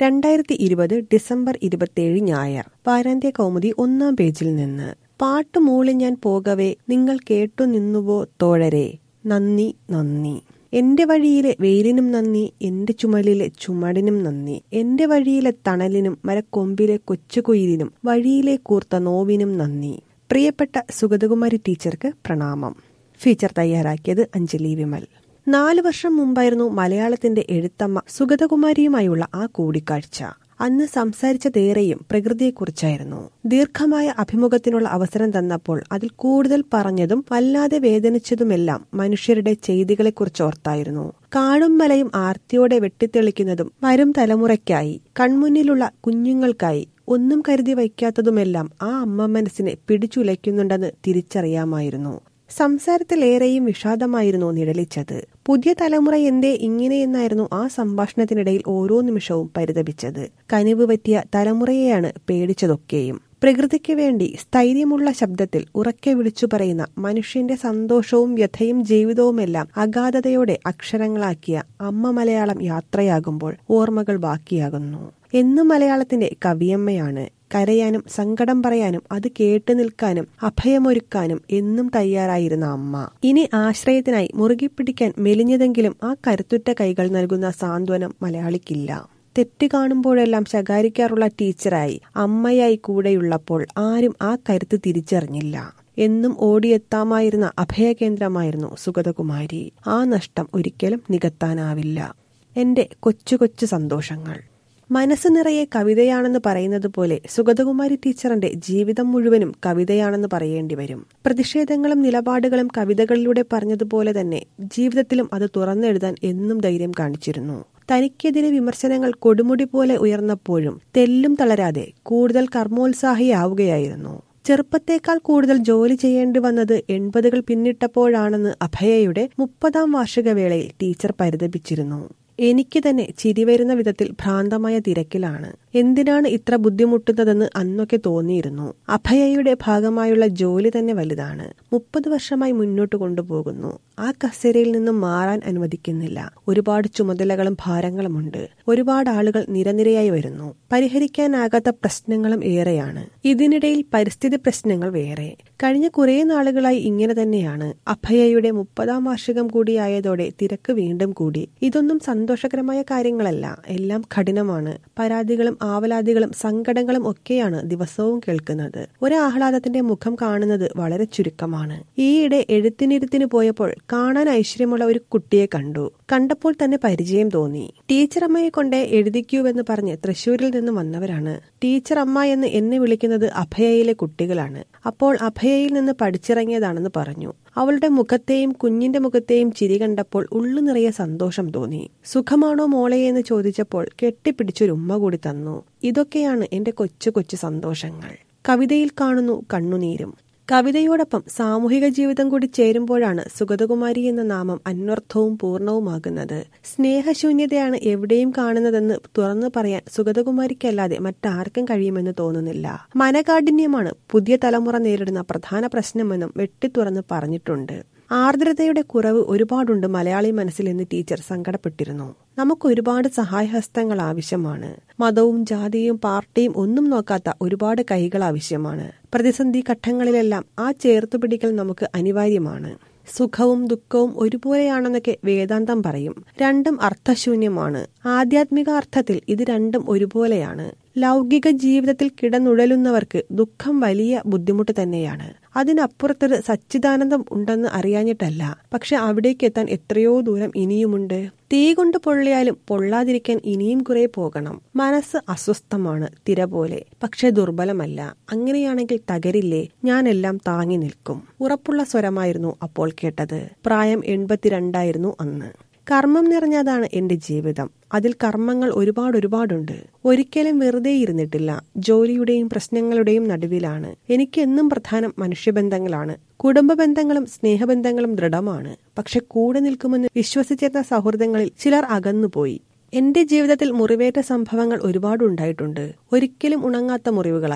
രണ്ടായിരത്തി ഇരുപത് ഡിസംബർ ഇരുപത്തിയേഴ് ഞായർ വാരാന്ത്യ കൗമുദി ഒന്നാം പേജിൽ നിന്ന് പാട്ട് മൂളി ഞാൻ പോകവേ നിങ്ങൾ കേട്ടു നിന്നുവോ തോഴരെ നന്ദി നന്ദി എന്റെ വഴിയിലെ വെയിലിനും നന്ദി എന്റെ ചുമലിലെ ചുമടിനും നന്ദി എന്റെ വഴിയിലെ തണലിനും മരക്കൊമ്പിലെ കൊച്ചുകുയിലിനും വഴിയിലെ കൂർത്ത നോവിനും നന്ദി പ്രിയപ്പെട്ട സുഗതകുമാരി ടീച്ചർക്ക് പ്രണാമം ഫീച്ചർ തയ്യാറാക്കിയത് അഞ്ജലി വിമൽ നാല് വർഷം മുമ്പായിരുന്നു മലയാളത്തിന്റെ എഴുത്തമ്മ സുഗതകുമാരിയുമായുള്ള ആ കൂടിക്കാഴ്ച അന്ന് സംസാരിച്ചതേറെയും പ്രകൃതിയെക്കുറിച്ചായിരുന്നു ദീർഘമായ അഭിമുഖത്തിനുള്ള അവസരം തന്നപ്പോൾ അതിൽ കൂടുതൽ പറഞ്ഞതും വല്ലാതെ വേദനിച്ചതുമെല്ലാം മനുഷ്യരുടെ ചെയ്തികളെക്കുറിച്ചോർത്തായിരുന്നു കാടും മലയും ആർത്തിയോടെ വെട്ടിത്തെളിക്കുന്നതും വരും തലമുറയ്ക്കായി കൺമുന്നിലുള്ള കുഞ്ഞുങ്ങൾക്കായി ഒന്നും കരുതി വയ്ക്കാത്തതുമെല്ലാം ആ അമ്മ മനസ്സിനെ പിടിച്ചുലയ്ക്കുന്നുണ്ടെന്ന് തിരിച്ചറിയാമായിരുന്നു സംസാരത്തിലേറെയും വിഷാദമായിരുന്നു നിഴലിച്ചത് പുതിയ തലമുറ എന്തേ ഇങ്ങനെയെന്നായിരുന്നു ആ സംഭാഷണത്തിനിടയിൽ ഓരോ നിമിഷവും പരിതപിച്ചത് കനിവ് പറ്റിയ തലമുറയെയാണ് പേടിച്ചതൊക്കെയും പ്രകൃതിക്ക് വേണ്ടി സ്ഥൈര്യമുള്ള ശബ്ദത്തിൽ ഉറക്കെ വിളിച്ചു പറയുന്ന മനുഷ്യന്റെ സന്തോഷവും വ്യഥയും ജീവിതവുമെല്ലാം അഗാധതയോടെ അക്ഷരങ്ങളാക്കിയ അമ്മ മലയാളം യാത്രയാകുമ്പോൾ ഓർമ്മകൾ ബാക്കിയാകുന്നു എന്നും മലയാളത്തിന്റെ കവിയമ്മയാണ് കരയാനും സങ്കടം പറയാനും അത് കേട്ടു നിൽക്കാനും അഭയമൊരുക്കാനും എന്നും തയ്യാറായിരുന്ന അമ്മ ഇനി ആശ്രയത്തിനായി മുറുകി പിടിക്കാൻ മെലിഞ്ഞതെങ്കിലും ആ കരുത്തുറ്റ കൈകൾ നൽകുന്ന സാന്ത്വനം മലയാളിക്കില്ല തെറ്റ് കാണുമ്പോഴെല്ലാം ശകാരിക്കാറുള്ള ടീച്ചറായി അമ്മയായി കൂടെയുള്ളപ്പോൾ ആരും ആ കരുത്ത് തിരിച്ചറിഞ്ഞില്ല എന്നും ഓടിയെത്താമായിരുന്ന അഭയകേന്ദ്രമായിരുന്നു സുഗതകുമാരി ആ നഷ്ടം ഒരിക്കലും നികത്താനാവില്ല എന്റെ കൊച്ചു കൊച്ചു സന്തോഷങ്ങൾ മനസ്സ് നിറയെ കവിതയാണെന്ന് പറയുന്നത് പോലെ സുഗതകുമാരി ടീച്ചറിന്റെ ജീവിതം മുഴുവനും കവിതയാണെന്ന് പറയേണ്ടി വരും പ്രതിഷേധങ്ങളും നിലപാടുകളും കവിതകളിലൂടെ പറഞ്ഞതുപോലെ തന്നെ ജീവിതത്തിലും അത് തുറന്നെഴുതാൻ എന്നും ധൈര്യം കാണിച്ചിരുന്നു തനിക്കെതിരെ വിമർശനങ്ങൾ കൊടുമുടി പോലെ ഉയർന്നപ്പോഴും തെല്ലും തളരാതെ കൂടുതൽ കർമ്മോത്സാഹിയാവുകയായിരുന്നു ചെറുപ്പത്തേക്കാൾ കൂടുതൽ ജോലി ചെയ്യേണ്ടി വന്നത് എൺപതുകൾ പിന്നിട്ടപ്പോഴാണെന്ന് അഭയയുടെ മുപ്പതാം വാർഷിക വേളയിൽ ടീച്ചർ പരിതപിച്ചിരുന്നു എനിക്ക് തന്നെ ചിരി വരുന്ന വിധത്തിൽ ഭ്രാന്തമായ തിരക്കിലാണ് എന്തിനാണ് ഇത്ര ബുദ്ധിമുട്ടുന്നതെന്ന് അന്നൊക്കെ തോന്നിയിരുന്നു അഭയയുടെ ഭാഗമായുള്ള ജോലി തന്നെ വലുതാണ് മുപ്പത് വർഷമായി മുന്നോട്ട് കൊണ്ടുപോകുന്നു ആ കസേരയിൽ നിന്നും മാറാൻ അനുവദിക്കുന്നില്ല ഒരുപാട് ചുമതലകളും ഭാരങ്ങളുമുണ്ട് ഒരുപാട് ആളുകൾ നിരനിരയായി വരുന്നു പരിഹരിക്കാനാകാത്ത പ്രശ്നങ്ങളും ഏറെയാണ് ഇതിനിടയിൽ പരിസ്ഥിതി പ്രശ്നങ്ങൾ വേറെ കഴിഞ്ഞ കുറേ നാളുകളായി ഇങ്ങനെ തന്നെയാണ് അഭയയുടെ മുപ്പതാം വാർഷികം കൂടിയായതോടെ തിരക്ക് വീണ്ടും കൂടി ഇതൊന്നും സന്തോഷകരമായ കാര്യങ്ങളല്ല എല്ലാം കഠിനമാണ് പരാതികളും ആവലാതികളും സങ്കടങ്ങളും ഒക്കെയാണ് ദിവസവും കേൾക്കുന്നത് ഒരു ആഹ്ലാദത്തിന്റെ മുഖം കാണുന്നത് വളരെ ചുരുക്കമാണ് ഈയിടെ എഴുത്തിനിരുത്തിന് പോയപ്പോൾ കാണാൻ ഐശ്വര്യമുള്ള ഒരു കുട്ടിയെ കണ്ടു കണ്ടപ്പോൾ തന്നെ പരിചയം തോന്നി ടീച്ചർ അമ്മയെ കൊണ്ട് എഴുതിക്കൂവെന്ന് പറഞ്ഞ് തൃശൂരിൽ നിന്ന് വന്നവരാണ് ടീച്ചർ അമ്മ എന്ന് എന്നെ വിളിക്കുന്നത് അഭയയിലെ കുട്ടികളാണ് അപ്പോൾ അഭയയിൽ നിന്ന് പഠിച്ചിറങ്ങിയതാണെന്ന് പറഞ്ഞു അവളുടെ മുഖത്തെയും കുഞ്ഞിന്റെ മുഖത്തെയും ചിരി കണ്ടപ്പോൾ ഉള്ളു നിറയെ സന്തോഷം തോന്നി സുഖമാണോ മോളെ എന്ന് ചോദിച്ചപ്പോൾ കെട്ടിപ്പിടിച്ചൊരു ഉമ്മ കൂടി തന്നു ഇതൊക്കെയാണ് എന്റെ കൊച്ചു കൊച്ചു സന്തോഷങ്ങൾ കവിതയിൽ കാണുന്നു കണ്ണുനീരും കവിതയോടൊപ്പം സാമൂഹിക ജീവിതം കൂടി ചേരുമ്പോഴാണ് സുഗതകുമാരി എന്ന നാമം അന്വർത്ഥവും പൂർണ്ണവുമാകുന്നത് സ്നേഹശൂന്യതയാണ് എവിടെയും കാണുന്നതെന്ന് തുറന്നു പറയാൻ സുഗതകുമാരിക്കല്ലാതെ മറ്റാർക്കും കഴിയുമെന്ന് തോന്നുന്നില്ല മനകാഠിന്യമാണ് പുതിയ തലമുറ നേരിടുന്ന പ്രധാന പ്രശ്നമെന്നും വെട്ടിത്തുറന്ന് പറഞ്ഞിട്ടുണ്ട് ആർദ്രതയുടെ കുറവ് ഒരുപാടുണ്ട് മലയാളി മനസ്സിൽ എന്ന് ടീച്ചർ സങ്കടപ്പെട്ടിരുന്നു നമുക്ക് ഒരുപാട് സഹായഹസ്തങ്ങൾ ആവശ്യമാണ് മതവും ജാതിയും പാർട്ടിയും ഒന്നും നോക്കാത്ത ഒരുപാട് കൈകൾ ആവശ്യമാണ് പ്രതിസന്ധി ഘട്ടങ്ങളിലെല്ലാം ആ ചേർത്തുപിടിക്കൽ നമുക്ക് അനിവാര്യമാണ് സുഖവും ദുഃഖവും ഒരുപോലെയാണെന്നൊക്കെ വേദാന്തം പറയും രണ്ടും അർത്ഥശൂന്യമാണ് ആധ്യാത്മിക അർത്ഥത്തിൽ ഇത് രണ്ടും ഒരുപോലെയാണ് ലൗകിക ജീവിതത്തിൽ കിടന്നുഴലുന്നവർക്ക് ദുഃഖം വലിയ ബുദ്ധിമുട്ട് തന്നെയാണ് അതിനപ്പുറത്തൊരു സച്ചിദാനന്ദം ഉണ്ടെന്ന് അറിയാഞ്ഞിട്ടല്ല പക്ഷെ അവിടേക്ക് എത്താൻ എത്രയോ ദൂരം ഇനിയുമുണ്ട് തീ കൊണ്ട് പൊള്ളിയാലും പൊള്ളാതിരിക്കാൻ ഇനിയും കുറെ പോകണം മനസ്സ് അസ്വസ്ഥമാണ് തിര പോലെ പക്ഷെ ദുർബലമല്ല അങ്ങനെയാണെങ്കിൽ തകരില്ലേ ഞാനെല്ലാം താങ്ങി നിൽക്കും ഉറപ്പുള്ള സ്വരമായിരുന്നു അപ്പോൾ കേട്ടത് പ്രായം എൺപത്തിരണ്ടായിരുന്നു അന്ന് കർമ്മം നിറഞ്ഞതാണ് എന്റെ ജീവിതം അതിൽ കർമ്മങ്ങൾ ഒരുപാട് ഒരുപാടുണ്ട് ഒരിക്കലും വെറുതെ ഇരുന്നിട്ടില്ല ജോലിയുടെയും പ്രശ്നങ്ങളുടെയും നടുവിലാണ് എനിക്ക് എന്നും പ്രധാനം മനുഷ്യബന്ധങ്ങളാണ് കുടുംബ ബന്ധങ്ങളും സ്നേഹബന്ധങ്ങളും ദൃഢമാണ് പക്ഷെ കൂടെ നിൽക്കുമെന്ന് വിശ്വസിച്ചിരുന്ന സൗഹൃദങ്ങളിൽ ചിലർ അകന്നുപോയി എന്റെ ജീവിതത്തിൽ മുറിവേറ്റ സംഭവങ്ങൾ ഒരുപാടുണ്ടായിട്ടുണ്ട് ഒരിക്കലും ഉണങ്ങാത്ത മുറിവുകളായി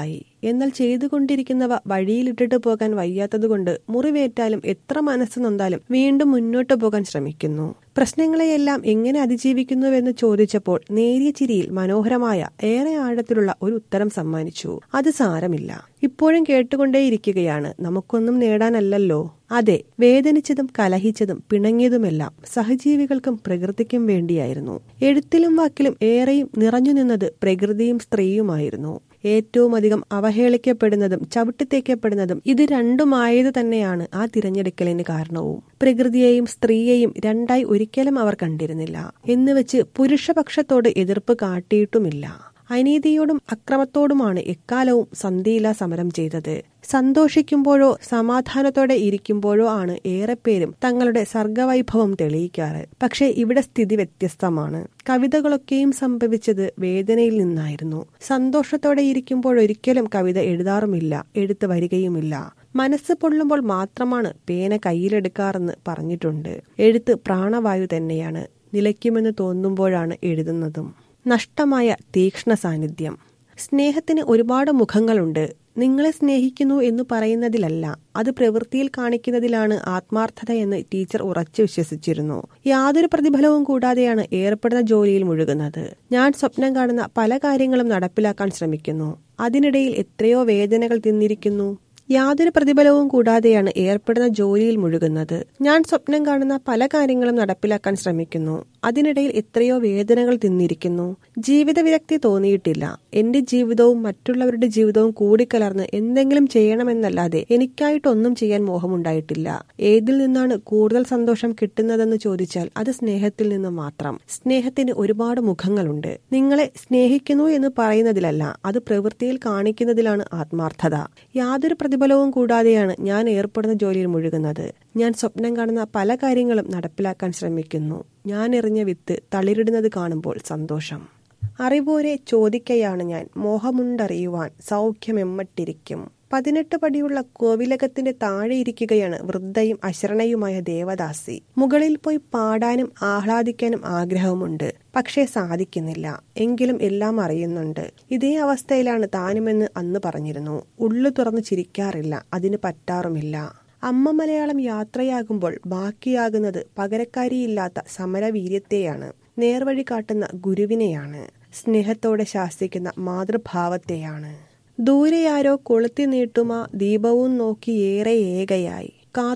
എന്നാൽ ചെയ്തുകൊണ്ടിരിക്കുന്നവ വഴിയിലിട്ടിട്ട് പോകാൻ വയ്യാത്തതുകൊണ്ട് മുറിവേറ്റാലും എത്ര മനസ്സ് നൊന്താലും വീണ്ടും മുന്നോട്ടു പോകാൻ ശ്രമിക്കുന്നു പ്രശ്നങ്ങളെയെല്ലാം എങ്ങനെ അതിജീവിക്കുന്നുവെന്ന് ചോദിച്ചപ്പോൾ നേരിയ ചിരിയിൽ മനോഹരമായ ഏറെ ആഴത്തിലുള്ള ഒരു ഉത്തരം സമ്മാനിച്ചു അത് സാരമില്ല ഇപ്പോഴും കേട്ടുകൊണ്ടേയിരിക്കുകയാണ് നമുക്കൊന്നും നേടാനല്ലല്ലോ അതെ വേദനിച്ചതും കലഹിച്ചതും പിണങ്ങിയതുമെല്ലാം സഹജീവികൾക്കും പ്രകൃതിക്കും വേണ്ടിയായിരുന്നു എഴുത്തിലും വാക്കിലും ഏറെയും നിറഞ്ഞു നിന്നത് പ്രകൃതിയും സ്ത്രീയുമായിരുന്നു ഏറ്റവും അധികം അവഹേളിക്കപ്പെടുന്നതും ചവിട്ടിത്തേക്കപ്പെടുന്നതും ഇത് രണ്ടുമായത് തന്നെയാണ് ആ തിരഞ്ഞെടുക്കലിന് കാരണവും പ്രകൃതിയെയും സ്ത്രീയെയും രണ്ടായി ഒരിക്കലും അവർ കണ്ടിരുന്നില്ല എന്നുവെച്ച് പുരുഷപക്ഷത്തോട് എതിർപ്പ് കാട്ടിയിട്ടുമില്ല അനീതിയോടും അക്രമത്തോടുമാണ് എക്കാലവും സന്ധിയില സമരം ചെയ്തത് സന്തോഷിക്കുമ്പോഴോ സമാധാനത്തോടെ ഇരിക്കുമ്പോഴോ ആണ് ഏറെപ്പേരും തങ്ങളുടെ സർഗവൈഭവം തെളിയിക്കാറ് പക്ഷേ ഇവിടെ സ്ഥിതി വ്യത്യസ്തമാണ് കവിതകളൊക്കെയും സംഭവിച്ചത് വേദനയിൽ നിന്നായിരുന്നു സന്തോഷത്തോടെ ഇരിക്കുമ്പോഴൊരിക്കലും കവിത എഴുതാറുമില്ല എഴുത്ത് വരികയുമില്ല മനസ്സ് പൊള്ളുമ്പോൾ മാത്രമാണ് പേന കയ്യിലെടുക്കാറെന്ന് പറഞ്ഞിട്ടുണ്ട് എഴുത്ത് പ്രാണവായു തന്നെയാണ് നിലയ്ക്കുമെന്ന് തോന്നുമ്പോഴാണ് എഴുതുന്നതും നഷ്ടമായ തീക്ഷ്ണ സാന്നിധ്യം സ്നേഹത്തിന് ഒരുപാട് മുഖങ്ങളുണ്ട് നിങ്ങളെ സ്നേഹിക്കുന്നു എന്ന് പറയുന്നതിലല്ല അത് പ്രവൃത്തിയിൽ കാണിക്കുന്നതിലാണ് ആത്മാർത്ഥത എന്ന് ടീച്ചർ ഉറച്ചു വിശ്വസിച്ചിരുന്നു യാതൊരു പ്രതിഫലവും കൂടാതെയാണ് ഏർപ്പെടുന്ന ജോലിയിൽ മുഴുകുന്നത് ഞാൻ സ്വപ്നം കാണുന്ന പല കാര്യങ്ങളും നടപ്പിലാക്കാൻ ശ്രമിക്കുന്നു അതിനിടയിൽ എത്രയോ വേദനകൾ തിന്നിരിക്കുന്നു യാതൊരു പ്രതിഫലവും കൂടാതെയാണ് ഏർപ്പെടുന്ന ജോലിയിൽ മുഴുകുന്നത് ഞാൻ സ്വപ്നം കാണുന്ന പല കാര്യങ്ങളും നടപ്പിലാക്കാൻ ശ്രമിക്കുന്നു അതിനിടയിൽ എത്രയോ വേദനകൾ തിന്നിരിക്കുന്നു ജീവിത വിരക്തി തോന്നിയിട്ടില്ല എന്റെ ജീവിതവും മറ്റുള്ളവരുടെ ജീവിതവും കൂടിക്കലർന്ന് എന്തെങ്കിലും ചെയ്യണമെന്നല്ലാതെ എനിക്കായിട്ടൊന്നും ചെയ്യാൻ മോഹമുണ്ടായിട്ടില്ല ഏതിൽ നിന്നാണ് കൂടുതൽ സന്തോഷം കിട്ടുന്നതെന്ന് ചോദിച്ചാൽ അത് സ്നേഹത്തിൽ നിന്ന് മാത്രം സ്നേഹത്തിന് ഒരുപാട് മുഖങ്ങളുണ്ട് നിങ്ങളെ സ്നേഹിക്കുന്നു എന്ന് പറയുന്നതിലല്ല അത് പ്രവൃത്തിയിൽ കാണിക്കുന്നതിലാണ് ആത്മാർത്ഥത യാതൊരു പ്രതിഫലവും കൂടാതെയാണ് ഞാൻ ഏർപ്പെടുന്ന ജോലിയിൽ മുഴുകുന്നത് ഞാൻ സ്വപ്നം കാണുന്ന പല കാര്യങ്ങളും നടപ്പിലാക്കാൻ ശ്രമിക്കുന്നു ഞാൻ എറിഞ്ഞ വിത്ത് തളിരിടുന്നത് കാണുമ്പോൾ സന്തോഷം അറിവോരെ ചോദിക്കയാണ് ഞാൻ മോഹമുണ്ടറിയുവാൻ സൗഖ്യമെമ്മട്ടിരിക്കും പതിനെട്ട് പടിയുള്ള കോവിലകത്തിന്റെ താഴെ ഇരിക്കുകയാണ് വൃദ്ധയും അശരണയുമായ ദേവദാസി മുകളിൽ പോയി പാടാനും ആഹ്ലാദിക്കാനും ആഗ്രഹമുണ്ട് പക്ഷേ സാധിക്കുന്നില്ല എങ്കിലും എല്ലാം അറിയുന്നുണ്ട് ഇതേ അവസ്ഥയിലാണ് താനുമെന്ന് അന്ന് പറഞ്ഞിരുന്നു ഉള്ളു തുറന്നു ചിരിക്കാറില്ല അതിന് പറ്റാറുമില്ല അമ്മ മലയാളം യാത്രയാകുമ്പോൾ ബാക്കിയാകുന്നത് പകരക്കാരിയില്ലാത്ത സമരവീര്യത്തെയാണ് നേർവഴി കാട്ടുന്ന ഗുരുവിനെയാണ് സ്നേഹത്തോടെ ശാസിക്കുന്ന മാതൃഭാവത്തെയാണ് ദൂരെയാരോ കൊളുത്തി നീട്ടുമാ ദീപവും നോക്കി ഏറെ ഏകയായി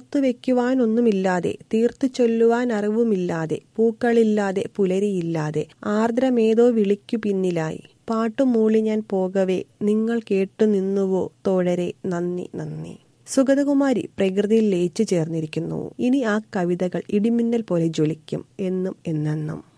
കാത്തുവെക്കുവാനൊന്നുമില്ലാതെ തീർത്തു ചൊല്ലുവാൻ അറിവുമില്ലാതെ പൂക്കളില്ലാതെ പുലരിയില്ലാതെ ആർദ്രമേതോ വിളിക്കു പിന്നിലായി പാട്ടുമൂളി ഞാൻ പോകവേ നിങ്ങൾ കേട്ടു നിന്നുവോ തോഴരെ നന്ദി നന്ദി സുഗതകുമാരി പ്രകൃതിയിൽ ലയിച്ചു ചേർന്നിരിക്കുന്നു ഇനി ആ കവിതകൾ ഇടിമിന്നൽ പോലെ ജ്വലിക്കും എന്നും എന്നെന്നും